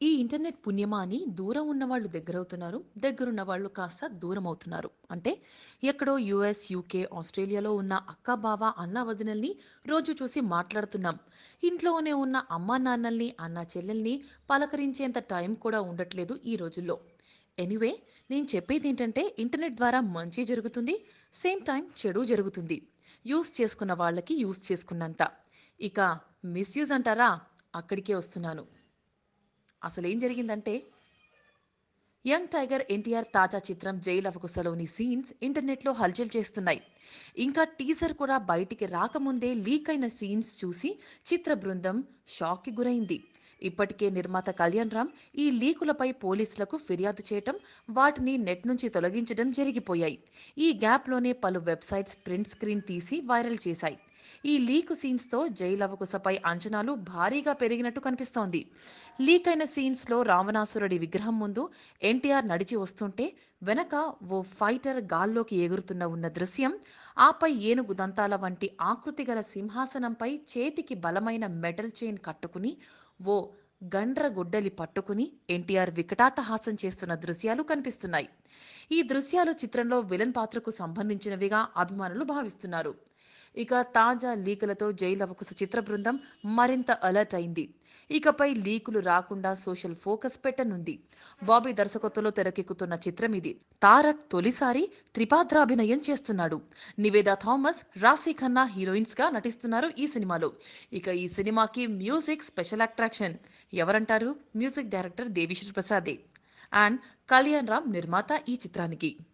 ఈ ఇంటర్నెట్ పుణ్యమా అని దూరం ఉన్నవాళ్ళు దగ్గరవుతున్నారు దగ్గరున్న వాళ్ళు కాస్త దూరం అవుతున్నారు అంటే ఎక్కడో యుఎస్ యూకే ఆస్ట్రేలియాలో ఉన్న అక్క బావ అన్న వదినల్ని రోజు చూసి మాట్లాడుతున్నాం ఇంట్లోనే ఉన్న అమ్మా నాన్నల్ని అన్న చెల్లెల్ని పలకరించేంత టైం కూడా ఉండట్లేదు ఈ రోజుల్లో ఎనీవే నేను చెప్పేది ఏంటంటే ఇంటర్నెట్ ద్వారా మంచి జరుగుతుంది సేమ్ టైం చెడు జరుగుతుంది యూస్ చేసుకున్న వాళ్ళకి యూస్ చేసుకున్నంత ఇక మిస్యూజ్ అంటారా అక్కడికే వస్తున్నాను అసలు ఏం జరిగిందంటే యంగ్ టైగర్ ఎన్టీఆర్ తాజా చిత్రం జైల్ అవకుశలోని సీన్స్ ఇంటర్నెట్లో హల్చల్ చేస్తున్నాయి ఇంకా టీజర్ కూడా బయటికి రాకముందే లీక్ అయిన సీన్స్ చూసి చిత్ర బృందం షాక్కి గురైంది ఇప్పటికే నిర్మాత కళ్యాణ్ రామ్ ఈ లీకులపై పోలీసులకు ఫిర్యాదు చేయటం వాటిని నెట్ నుంచి తొలగించడం జరిగిపోయాయి ఈ గ్యాప్లోనే పలు వెబ్సైట్స్ ప్రింట్ స్క్రీన్ తీసి వైరల్ చేశాయి ఈ లీక్ సీన్స్ తో జైల్ అవకుశపై అంచనాలు భారీగా పెరిగినట్టు కనిపిస్తోంది లీక్ అయిన సీన్స్ లో రావణాసురుడి విగ్రహం ముందు ఎన్టీఆర్ నడిచి వస్తుంటే వెనక ఓ ఫైటర్ గాల్లోకి ఎగురుతున్న ఉన్న దృశ్యం ఆపై ఏనుగు దంతాల వంటి ఆకృతి గల సింహాసనంపై చేతికి బలమైన మెటల్ చైన్ కట్టుకుని ఓ గండ్ర గుడ్డలి పట్టుకుని ఎన్టీఆర్ వికటాటహాసం చేస్తున్న దృశ్యాలు కనిపిస్తున్నాయి ఈ దృశ్యాలు చిత్రంలో విలన్ పాత్రకు సంబంధించినవిగా అభిమానులు భావిస్తున్నారు ఇక తాజా లీకులతో జైలు అవకుశ చిత్ర బృందం మరింత అలర్ట్ అయింది ఇకపై లీకులు రాకుండా సోషల్ ఫోకస్ పెట్టనుంది బాబీ దర్శకత్వంలో తెరకెక్కుతున్న చిత్రం ఇది తారక్ తొలిసారి త్రిపాత్రాభినయం చేస్తున్నాడు నివేదా థామస్ రాశీ ఖన్నా హీరోయిన్స్ గా నటిస్తున్నారు ఈ సినిమాలో ఇక ఈ సినిమాకి మ్యూజిక్ స్పెషల్ అట్రాక్షన్ ఎవరంటారు మ్యూజిక్ డైరెక్టర్ దేవిశ్రీ ప్రసాదే అండ్ కళ్యాణ్ రామ్ నిర్మాత ఈ చిత్రానికి